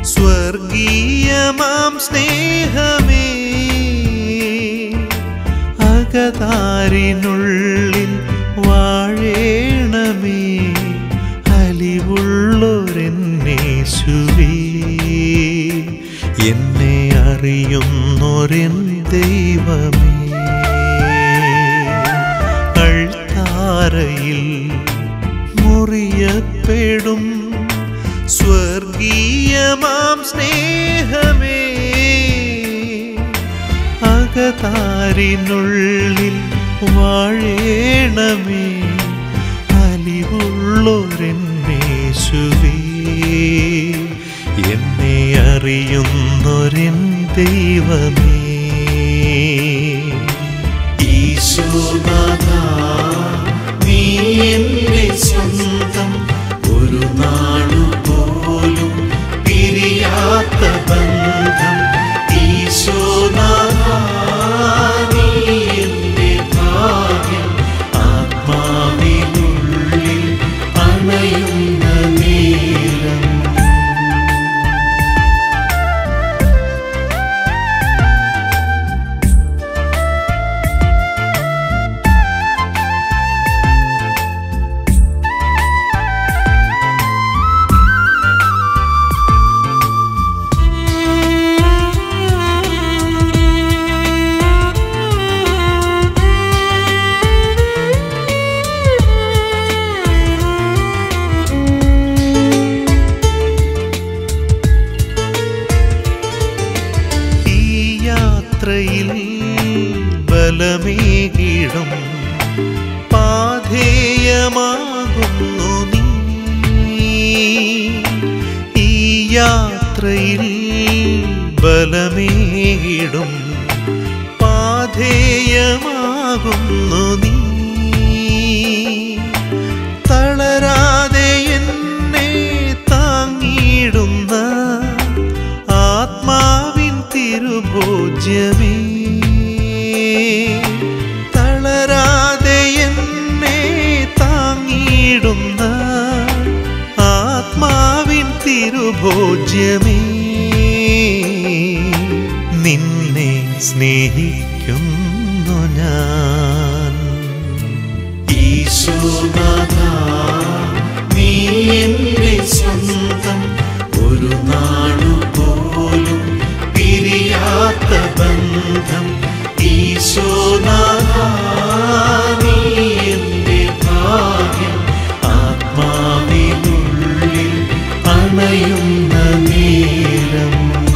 സ്വർഗീയമാം സ്നേഹമേ അകതാരിനുള്ളിൽ വാഴേണമേ അലിവുള്ളൊരെന്നേശുവേ എന്നെ അറിയുന്നൊരെൻ ദൈവമേ അൾത്താരയിൽ മുറിയപ്പെടും സ്വർഗീയമാം സ്നേഹമേ അകതാരിനുള്ളിൽ വാഴേണമേ അലിവുള്ളൊരെന്നേശുവേ എന്നെ അറിയുന്നൊരെൻ ദൈവമേ ഈശോനാഥ നീ എന്റെ സ്വന്തം ഒരു നാളു പോലും പിരിയാത്ത ബന്ധം ഈശോനാഥ നീ എന്റെ ഭാഗ്യം ആത്മാവിനുള്ളിൽ അണയുന്ന നേരം ഈ യാത്രയിൽ ബലമേകിടും പാധേയമാകുന്നു നീ ഈ യാത്രയിൽ ബലമേകിടും പാധേയമാകുന്നു നീ തളരാതെ എന്നെ താങ്ങിയിടുന്ന ആത്മാവിൻ തിരുഭോജ്യമേ തളരാതെ എന്നെ താങ്ങിയിടുന്ന ആത്മാവിൻ തിരുഭോജ്യമേ നിന്നെ സ്നേഹിക്കുന്നു ഞാൻ ഈശോനാഥ നീ എന്റെ സ്വന്തം ഒരു നാളു പോലും പിരിയാത്ത ബന്ധം ഈശോനാഥ നീ എന്റെ ഭാഗ്യം ആത്മാവിനുള്ളിൽ അണയുന്ന നേരം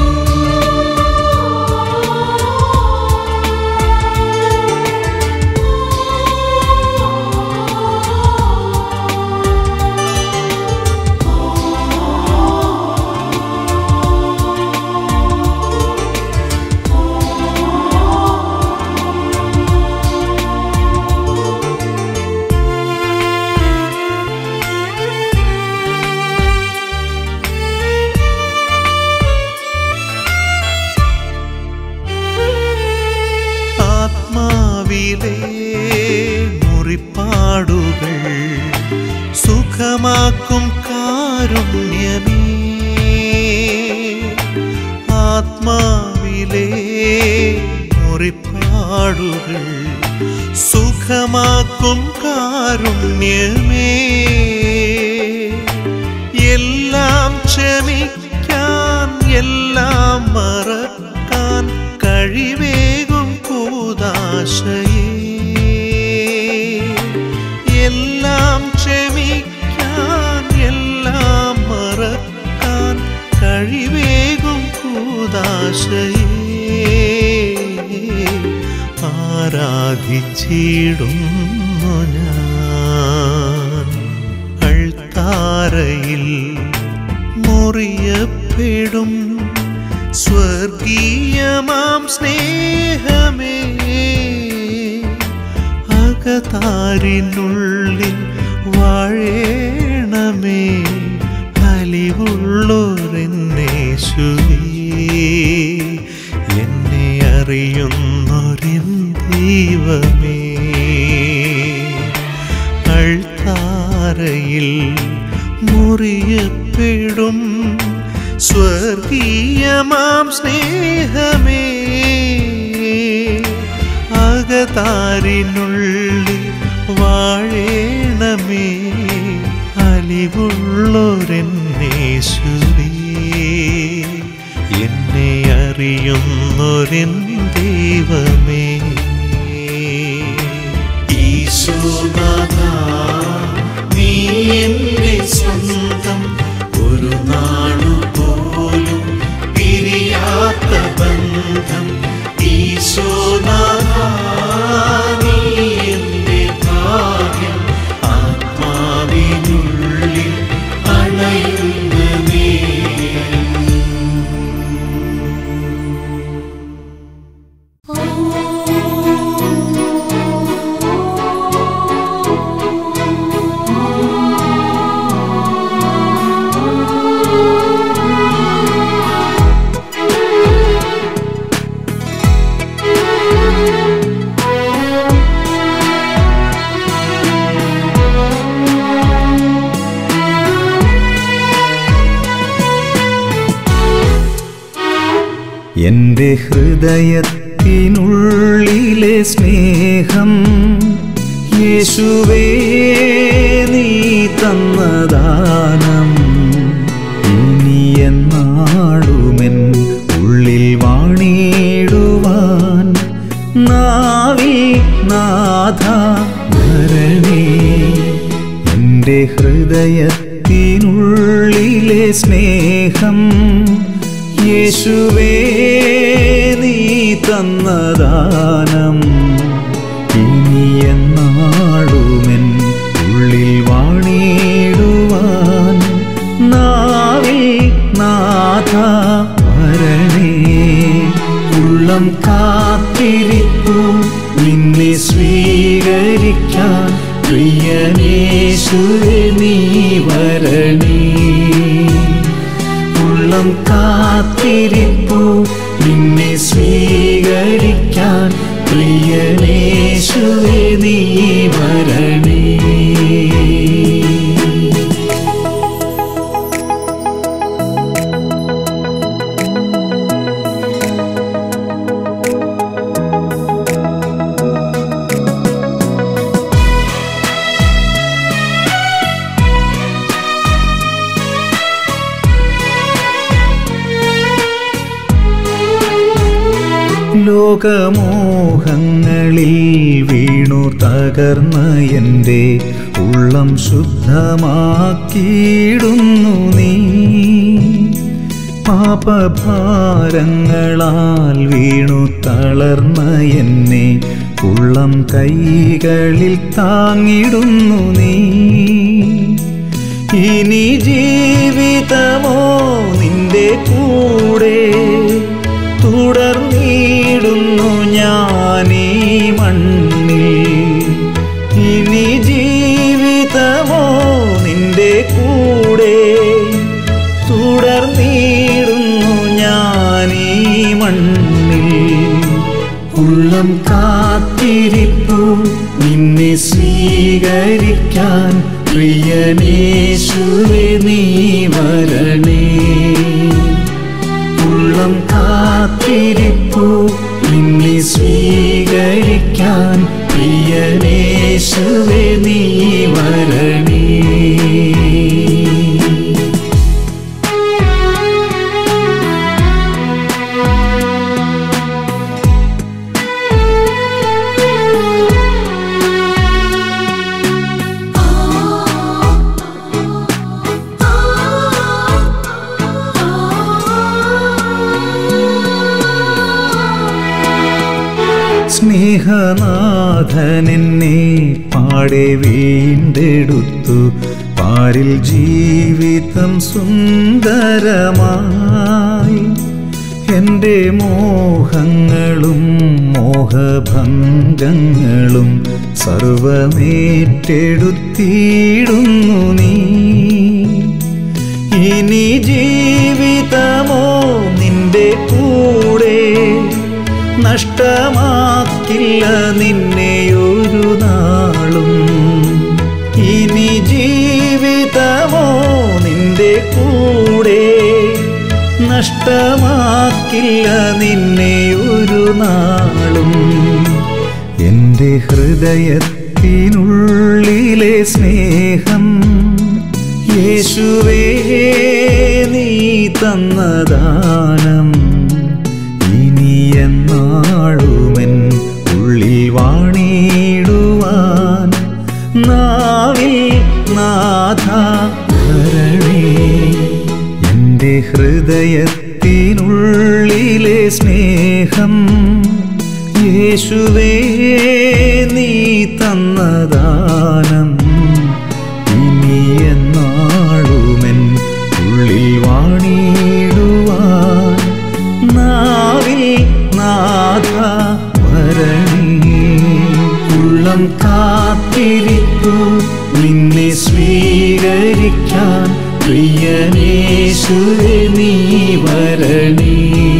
ആത്മാവിലെ മുറിപ്പാടുകൾ സുഖമാക്കും കാരുണ്യമേ ആത്മാവിലെ മുറിപ്പാടുകൾ സുഖമാക്കും കാരുണ്യമേ എല്ലാം ക്ഷമിക്കാൻ എല്ലാം മറക്കാൻ കഴിവേകും കൂതാശയേ എല്ലാം ക്ഷമിക്കാൻ എല്ലാം മറക്കാൻ കഴിവേകും കൂതാശയേ ആരാധിച്ചിടുന്നു ഞാൻ അൾത്താരയിൽ മുറിയപ്പെടും സ്വർഗീയമാം സ്നേഹമേ അകതാരിനുള്ളിൽ വാഴേണമേ അലിവുള്ളോരെന്നേശുവേ എന്നെ അറിയുന്നൊരെൻ ദൈവമേ അൾത്താരയിൽ മുറിയപ്പെടും സ്വർഗീയമാം സ്നേഹമേ അകതാരിനുള്ളിൽ വാഴേണമേ അലിവുള്ളൊരെന്നേശുവേ എന്നെ അറിയുന്നൊരെൻ ദൈവമേ ഈശോനാഥ നീ എന്റെ സ്വന്തം ഒരു നാളു പോലും പിരിയാത്ത ബന്ധം ഈശോനാഥ നീ എന്റെ ഭാഗ്യം ആത്മാവിനുള്ളിൽ അണയുന്ന നേരം എന്റെ ഹൃദയത്തിനുള്ളിലെ സ്നേഹം യേശുവേ നീ തന്നദാനം ഇനി എന്നാളുമെൻ ഉള്ളിൽ വാണിടുവാൻ നാവിൽ നാഥ ഭരണേ എന്റെ ഹൃദയത്തിനുള്ളിലെ സ്നേഹം യേശുവേ നീ തന്നദാനം ഇനി എന്നാളുമെൻ ഉള്ളിൽ വാണിടുവാൻ നാവിൽ നാഥ വരണേ ഉള്ളം കാത്തിരിപ്പു നിന്നെ സ്വീകരിക്കാൻ പ്രിയനേശുവേ നീ വരണേ ഉള്ളം കാത്തിരിപ്പു നിന്നെ സ്വീകരിക്കാൻ പ്രിയനേശുവേ നീ വരണേ ലോകമോഹങ്ങളിൽ വീണു തകർന്ന എൻ്റെ ഉള്ളം ശുദ്ധമാക്കിയിടുന്നു നീ പാപഭാരങ്ങളാൽ വീണു തളർന്ന എന്നെ ഉള്ളം കൈകളിൽ താങ്ങിടുന്നു നീ ഇനി ജീവിതമോ നിന്റെ കൂടെ തുടർന്നിടുന്നു ഞാനീ മണ്ണിൽ ഇനി ജീവിതമോ നിന്റെ കൂടെ തുടർന്നിടുന്നു ഞാനീ മണ്ണിൽ ഉള്ളം കാത്തിരിപ്പു നിന്നെ സ്വീകരിക്കാൻ പ്രിയനേശുവേ നീ വരണേ ഉള്ളം കാത്തിരിപ്പു നിന്നെ സ്വീകരിക്കാൻ പ്രിയനേശുവേ നീ വരണേ സ്നേഹനാഥൻ എന്നെ പാടെ വീണ്ടെടുത്തു പാരിൽ ജീവിതം സുന്ദരമായി എൻ്റെ മോഹങ്ങളും മോഹഭംഗങ്ങളും സർവമേറ്റെടുത്തിടുന്നു നീ ഇനി ജീവിതമോ നിന്റെ കൂടെ നഷ്ടമാക്കില്ല നിന്നെ ഒരു നാളും ഇനി ജീവിതമോ നിന്റെ കൂടെ നഷ്ടമാക്കില്ല നിന്നെ ഒരു നാളും എൻ്റെ ഹൃദയത്തിനുള്ളിലെ സ്നേഹം യേശുവേ നീ തന്നദാനം ഇനി എന്നാളുമെൻ ഉള്ളിൽ വാണിടുവാൻ നാവിൽ നാഥ ഭരണേ എൻ്റെ ഹൃദയത്തിനുള്ളിലെ സ്നേഹം യേശുവേ നീ തന്നദാനം ഇനി എന്നാളുമെൻ ഉള്ളിൽ വാണിടുവാൻ നാവിൽ നാഥ വരണേ ഉള്ളം കാത്തിരിപ്പു നിന്നെ സ്വീകരിക്കാൻ പ്രിയനേശുവേ നീ വരണേ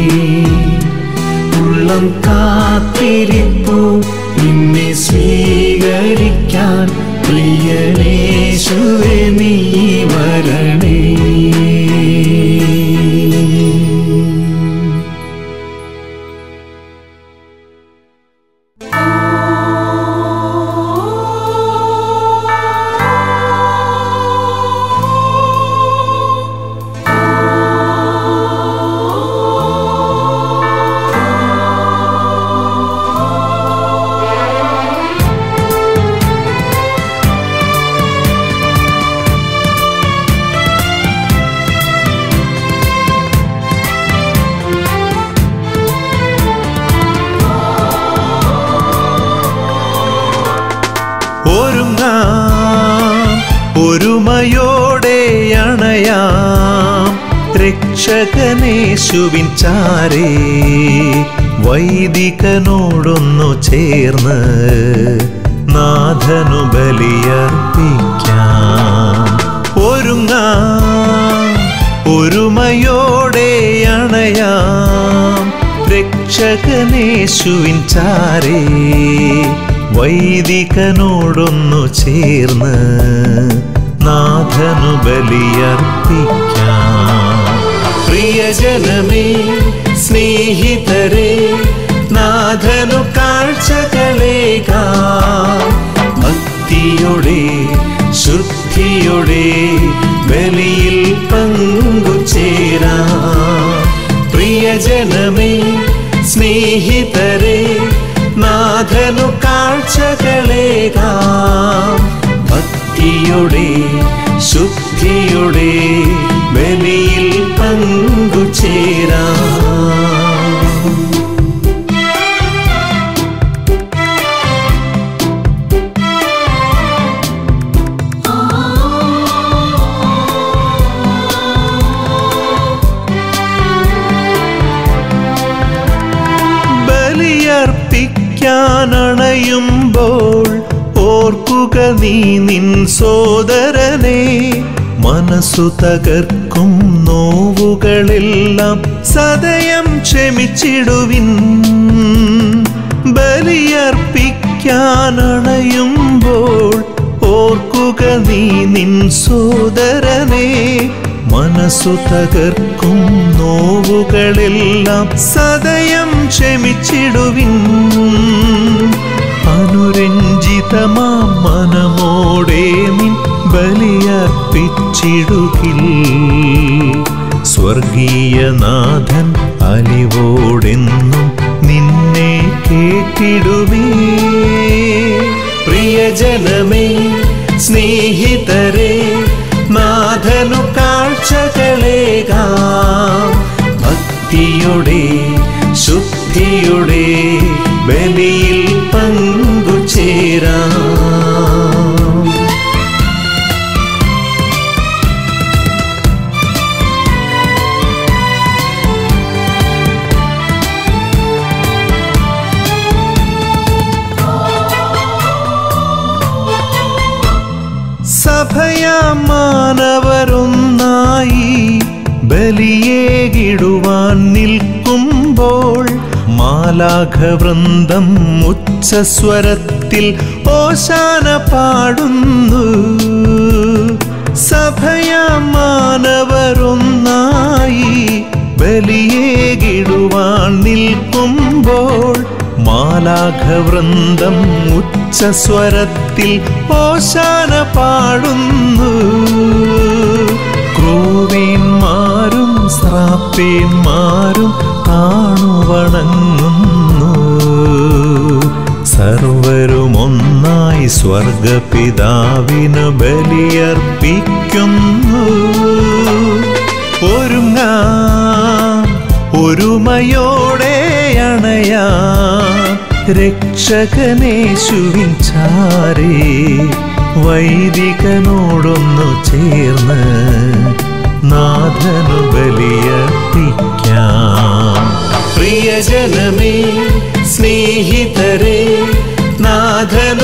ഉള്ളം കാത്തിരിപ്പു നിന്നെ സ്വീകരിക്കാൻ പ്രിയനേശുവേ നീ വരണേ ഒരുങ്ങാം ഒരുമയോടെ അണയാം രക്ഷകനേശുവിൻ ചാരേ വൈദികനോടൊന്നു ചേർന്ന് നാഥനു ബലിയർപ്പിക്കാം ഒരുങ്ങാം ഒരുമയോടെ അണയാം രക്ഷകനേശുവിൻ ചാരേ വൈദികനോടൊന്നു ചേർന്ന് നാഥനു ബലിയർപ്പിക്കാം പ്രിയജനമേ സ്നേഹിതരെ നാഥനു കാഴ്ചകളേകാം ഭക്തിയുടെ ശുദ്ധിയുടെ ബലിയിൽ പങ്കുചേരാം പ്രിയജനമേ സ്നേഹിതരെ നാഥനു കാഴ്ചകളേകാം ഭക്തിയുടെ ശുദ്ധിയുടെ ബലിയിൽ പങ്കുചേരാം ബലിയർപ്പിക്കാനണയുമ്പോൾ ഓർക്കുക നീ നിൻ സോദരനെ മനസ്സു തകർക്കും നോവുകളെല്ലാം സദയം ക്ഷമിച്ചിടുവിൻ ബലിയർപ്പിക്കാനണയുമ്പോൾ ഓർക്കുക നീ നിൻ സോദരനെ മനസ്സു തകർക്കും നോവുകളെല്ലാം സദയം ക്ഷമിച്ചിടുവിൻ അനുരഞ്ജിതമാം മനമോടെ നിൻ ബലിയർപ്പിച്ചിടുകിൽ സ്വർഗീയനാഥൻ അലിവോടെന്നും നിന്നെ കേട്ടിടുവേ പ്രിയജനമേ സ്നേഹിതരെ നാഥനു കാഴ്ചകളേകാം ഭക്തിയുടെ ശുദ്ധിയുടെ ബലിയിൽ പങ്കുചേരാം സഭയാമാനവരൊന്നായി ബലിയേകിടുവാൻ നിൽക്കുമ്പോൾ മാലാഘവൃന്ദം ഉച്ചസ്വരത്തിൽ ഓശാന പാടുന്നു സഭയാമാനവരൊന്നായി ബലിയേകിടുവാൻ നിൽക്കുമ്പോൾ മാലാഘവൃന്ദം ഉച്ചസ്വരത്തിൽ ഓശാന പാടുന്നു ക്രൂവീന്മാരും ശ്രാപ്പേന്മാരും താണുവണങ്ങുന്നു സർവരും ഒന്നായി സ്വർഗപിതാവിന് ബലിയർപ്പിക്കുന്നു ഒരുങ്ങാം ഒരുമയോടെ അണയാ രക്ഷകനേശുവിൻ ചാരേ വൈദികനോടൊന്നു ചേർന്ന് നാഥനു ബലിയർപ്പിക്കാം പ്രിയജനമേ സ്നേഹിതരെ നാഥനു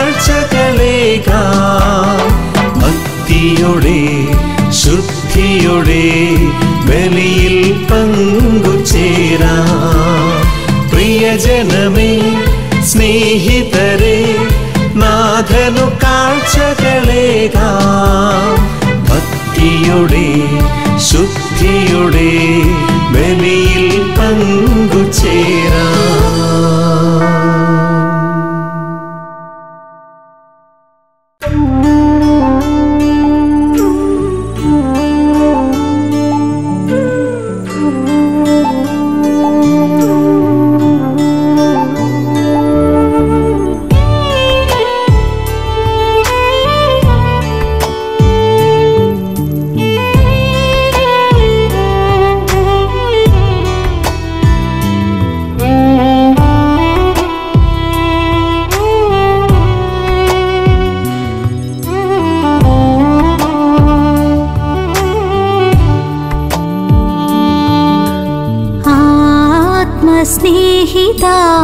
കാഴ്ചകളേകാം ഭക്തിയുടെ ശുദ്ധിയുടെ ബലിയിൽ പങ്കുചേരാം പ്രിയജനമേ സ്നേഹിതരെ നാഥനു കാഴ്ചകളേകാം ഭക്തിയുടെ ശുദ്ധിയുടെ ബലിയിൽ പങ്കുചേരാം ആത്മസ്നേഹിത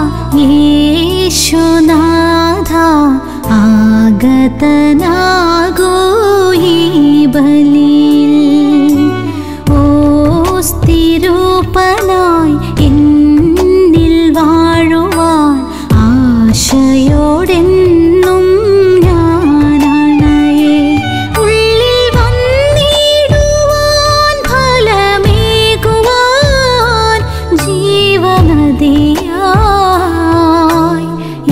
യേശുനാഥ ആഗതനാകൂ ഈ ബലിയിൽ ഓ സ്ഥിരൂപനായി എന്നിൽ വാഴുവാൻ ആശയോടെന്നും ഞാനണയേ ഉള്ളിൽ വന്നിടുവാൻ ഫലമേകുവാൻ ജീവനദിയായി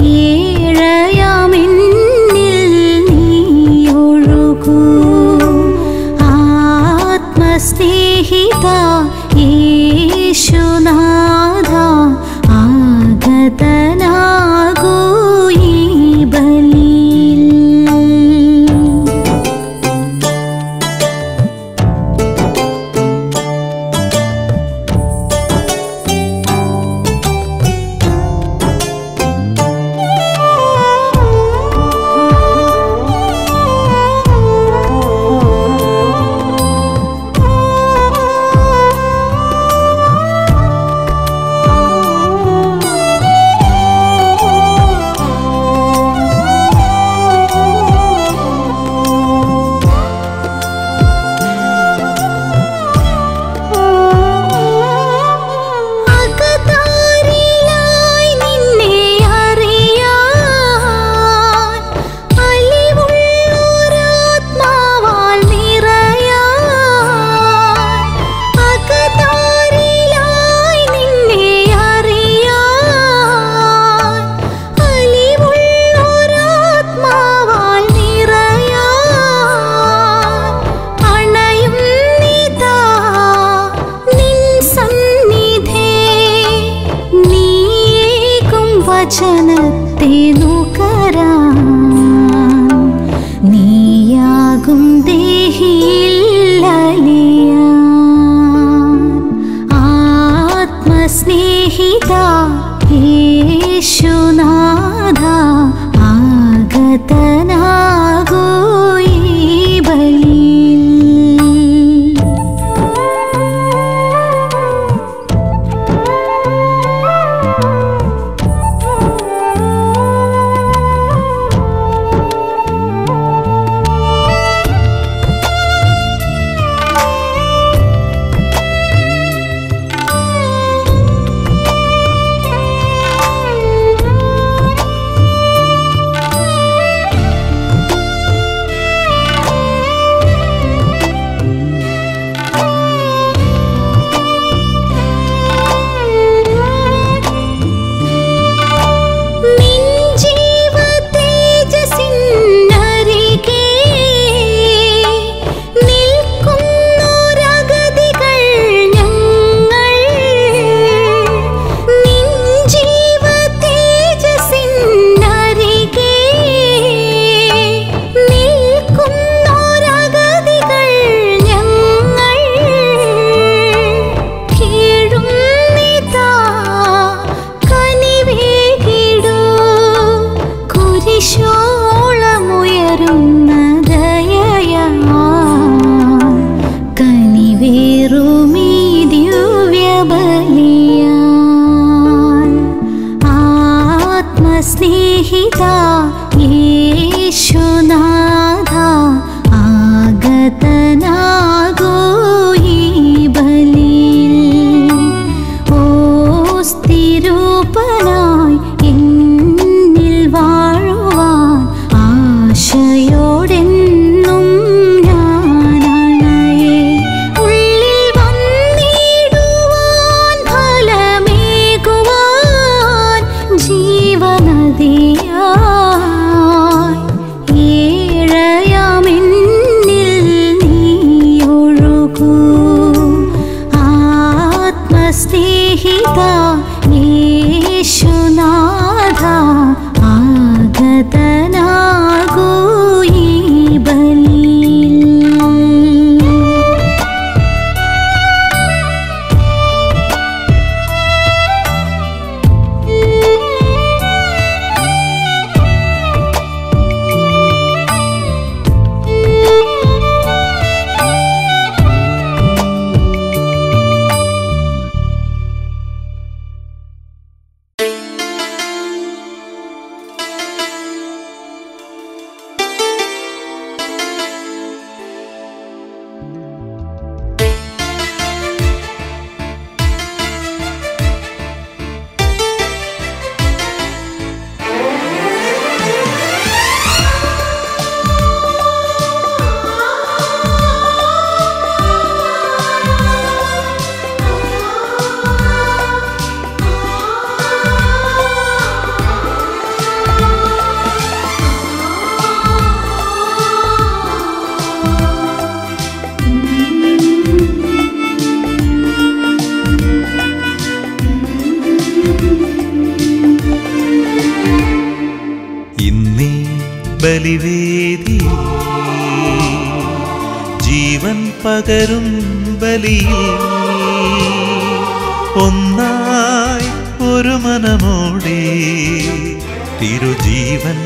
ഏഴയാമെന്നിൽ നീയൊഴുകൂ ആത്മസ്നേഹിത യേശുനാഥ ആഗതനാകൂ ഈ ബലിയിൽ അകതാരിലായി നിന്നെ അറിയാൻ അലിവുള്ളൊരാത്മാവാൽ നിറയാൻ അകതാരിലായി നിന്നെ അറിയാൻ അലിവുള്ളൊരാത്മാവാൽ നിറയാൻ അണയും നിതാ നിൻ സന്നിധേ നീക്കും വചനത്തെ നുകരാൻ നീയാകും ദേഹിയില്ലലിയാൻ ആത്മസ്നേഹിത യേശുനാഥ ആഗതനാകൂ ഈ ബലിയിൽ സ്നേഹിത യേശുനാഥ ആഗതനാകൂ ഈ ബലിയിൽ ഇന്നീ ബലിവേദി ജീവൻ പകരും ബലിയിൽ ഒന്നായി ഒരു മനമോടെ തിരുജീവൻ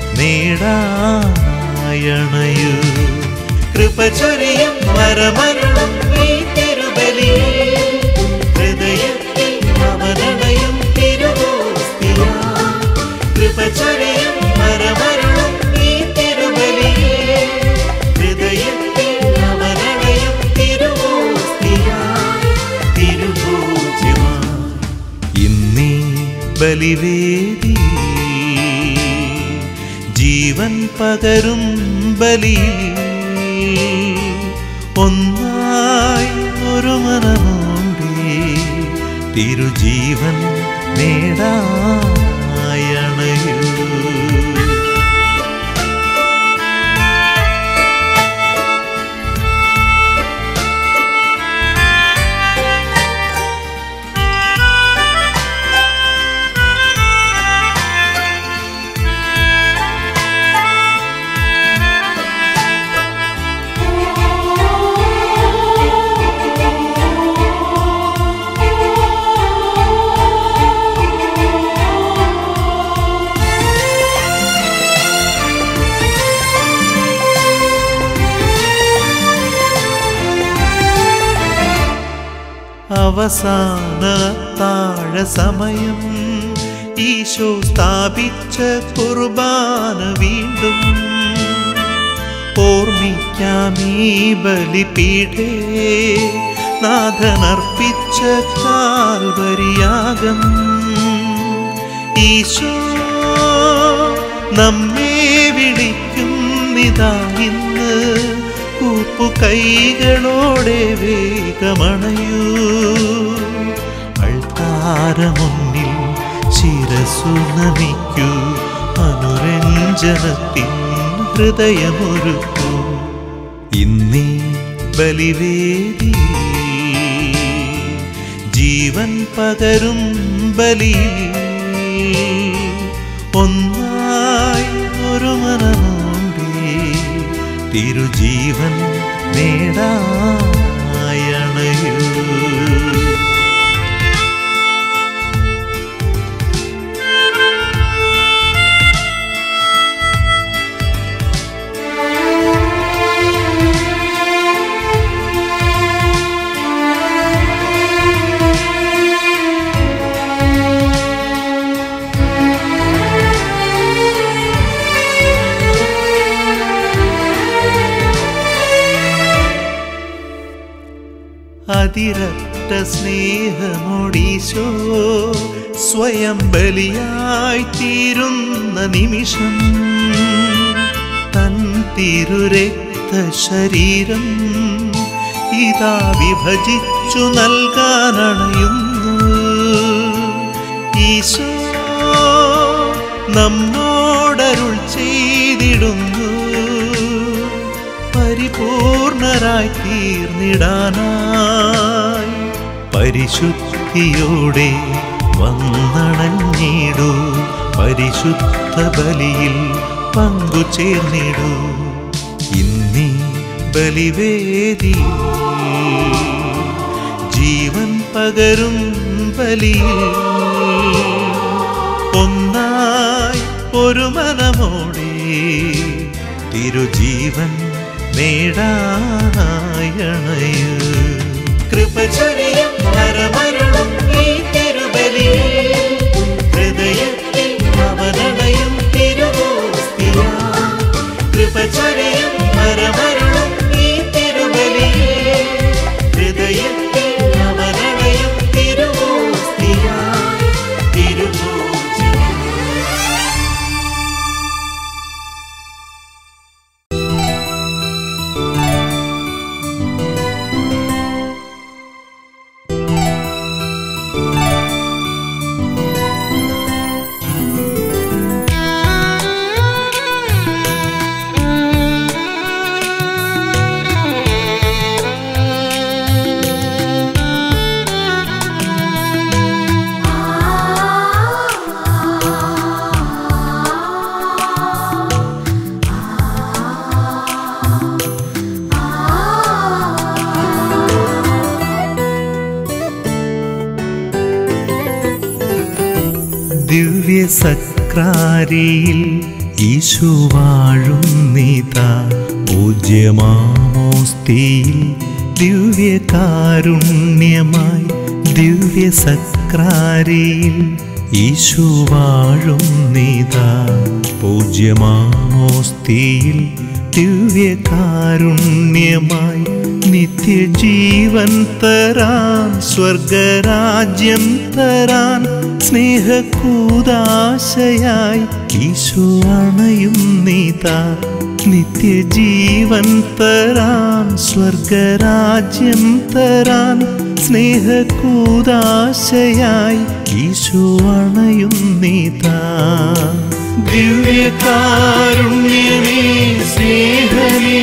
നേടായണയു കൃപ ചൊരിയും മരമരണം ഈ തിരുബലിയിൽ ഹൃദയത്തിൽ അവനണയും തിരുവോസ്തിയാ കൃപചൊരിയും മരമരണം ഈ തിരുബലിയെ ഹൃദയത്തിൽ അവനണയും തിരുവോസ്തിയായി തിരുപൂജ്യമായി ഇന്നീ ബലിവേദി ജീവൻ പകരും ബലിയിൽ ഒന്നായി ഒരു മനമോടെ തിരുജീവൻ നേടായണയൂ അവസാന താഴ സമയം ഈശോ സ്ഥാപിച്ച കുർബാന വീണ്ടും ഓർമ്മിക്കാം ഈ ബലിപീഠേ നാഥനർപ്പിച്ച കാൽവരിയാകം ഈശോ നമ്മെ വിളിക്കുന്നിതാ ഇന്ന് കൂപ്പു കൈകളോടെ വേഗമണയൂ അൾത്താരമുന്നിൽ ശിരസു നമിക്കൂ അനുരഞ്ജനത്തിൻ ഹൃദയമൊരുക്കൂ ഇന്നീ ബലിവേദി ജീവൻ പകരും ബലിയിൽ ഒന്നായി ഒരു മനമോടെ തിരുജീവൻ നേടായണയൂ അതിരറ്റ സ്നേഹമോടീശോ സ്വയം ബലിയായി തീരുന്ന നിമിഷം തൻ തിരുരക്ത ശരീരം ഇതാ വിഭജിച്ചു നൽകാനണയുന്നു ഈശോ നമ്മോടരുൾ ചെയ്തിടുന്നു പരിപൂർണരായി തീർന്നിടാനായി പരിശുദ്ധിയോടെ വന്നണഞ്ഞിടൂ പരിശുദ്ധ ബലിയിൽ പങ്കുചേർന്നിടൂ ഇന്നീ ബലിവേദി ജീവൻ പകരും ബലിയിൽ ഒന്നായി ഒരു മനമോടെ തിരുജീവൻ നേടാനായണയ് കൃപ ചൊരിയും നരമരുളും ഈ തിരുബലിയിൽ ഹൃദയത്തിൽ അവനണയും തിരുവോസ്തിയ കൃപ ചൊരിയും നരമരുളും ഈ തിരുബലിയിൽ ഹൃദയത്തിൽ അവനണയും തിരുവോസ്തിയ തിരുവോസ്തിയ ദിവ്യ സക്രാരിയിൽ ഈശു വാഴും നീതാ പൂജ്യമാമോസ്തിയിൽ ദിവ്യകാരുണ്യമായി ദിവ്യ സക്രാരിയിൽ ഈശു വാഴും നീതാ പൂജ്യമാമോസ്തിയിൽ ദിവ്യകാരുണ്യമായി നിത്യജീവൻ തരാൻ സ്വർഗരാജ്യം തരാൻ സ്നേഹക്കൂതാശയായി ഈശോ അണയും നീതാ നിത്യജീവൻ തരാൻ സ്വർഗരാജ്യം തരാൻ സ്നേഹക്കൂതാശയായി ഈശോ അണയും നീതാ ദിവ്യകാരുണ്യമേ സ്നേഹമേ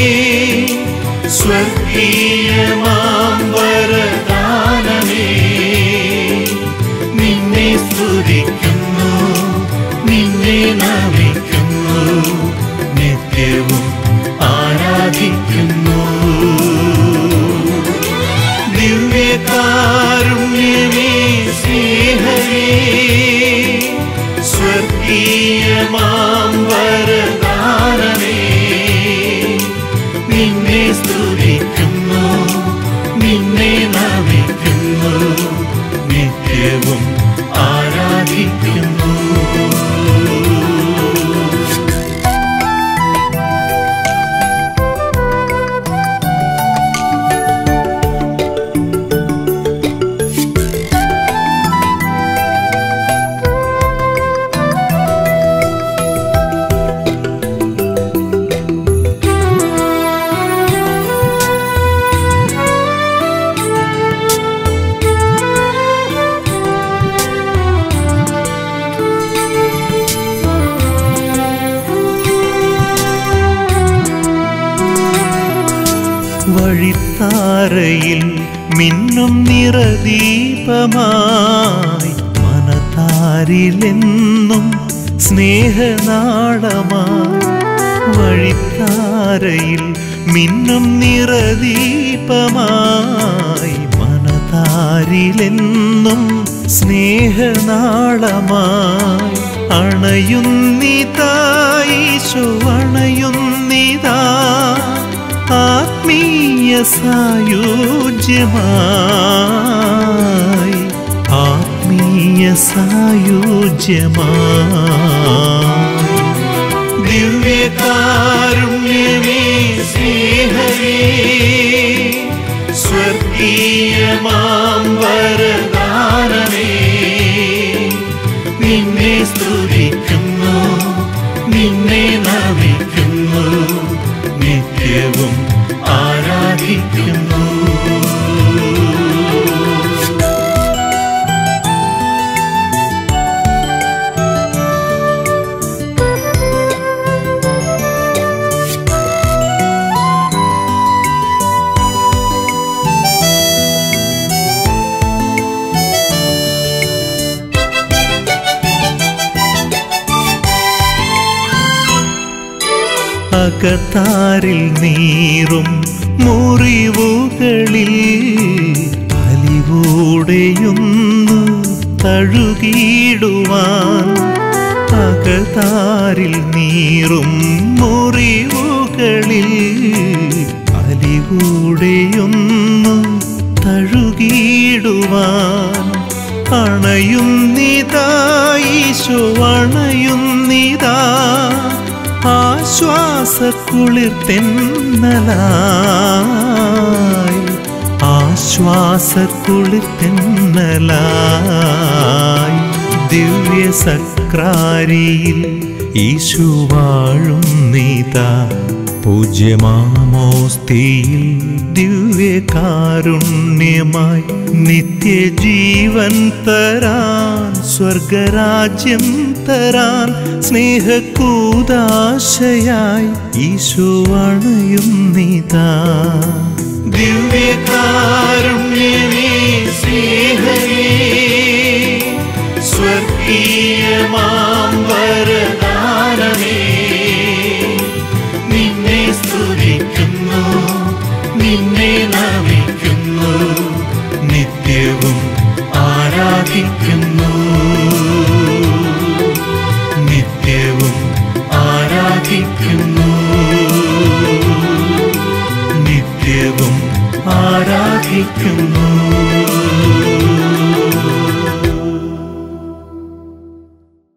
സ്വർഗീയമാം വരദാനമേ നിന്നെ സ്തുതിക്കുന്നു നിന്നെ നമിക്കുന്നു നിത്യവും ആരാധിക്കുന്നു ദിവ്യകാരുണ്യമേ സ്നേഹമേ സ്വർഗീയമാം വരദാനമേ നിന്നെ സ്തുതിക്കുന്നു നിന്നെ നമിക്കുന്നു നിത്യവും ആരാധിക്കുന്നു വഴിത്താരയിൽ മിന്നും നിറദീപമായി മനതാരിലെന്നും സ്നേഹനാളമായി വഴിത്താരയിൽ മിന്നും നിറദീപമായി മനതാരിലെന്നും സ്നേഹനാളമായി അണയുന്നിതായിശോ അണയുന്നിതാ ആത്മീയ സായുജ്യമായി ആത്മീയ സായുജ്യമായി ദിവ്യകാരുണ്യമേ സ്നേഹമേ സ്വർഗീയമാം വരദാനമേ നിന്നെ സ്തുതിക്കുന്നു നിന്നെ നമിക്കുന്നു നിത്യവും ആരാധിക്കുന്നു അകത്താരിൽ നീറും മുറിവുകളിൽ അലിവൂടെയൊന്നു തഴുകിയിടുവാൻ അകത്താരിൽ നീറും മുറിവുകളിൽ അലിവൂടെയൊന്നു തഴുകിയിടുവാൻ അണയുന്നിതാ ഈശോ അണയുന്നിതാ ആശ്വാസക്കുളിർ തെന്നലായി ആശ്വാസക്കുളിർ തെന്നലായി ദിവ്യ സക്രാരിയിൽ ഈശു വാഴും നീതാ പൂജ്യമാമോസ്തിയിൽ ദിവ്യകാരുണ്യമായി നിത്യജീവൻ തരാൻ സ്വർഗരാജ്യം തരാൻ സ്നേഹക്കൂതാശയായി ഈശോ അണയും നീതാ ദിവ്യകാരുണ്യമേ സ്നേഹമേ സ്വർഗീയമാം വരദാനമേ നിന്നെ സ്തുതിക്കുന്നു നിന്നെ നമിക്കുന്നു നിത്യവും ആരാധിക്കുന്നു നിത്യവും ആരാധിക്കുന്നു നിത്യവും ആരാധിക്കുന്നു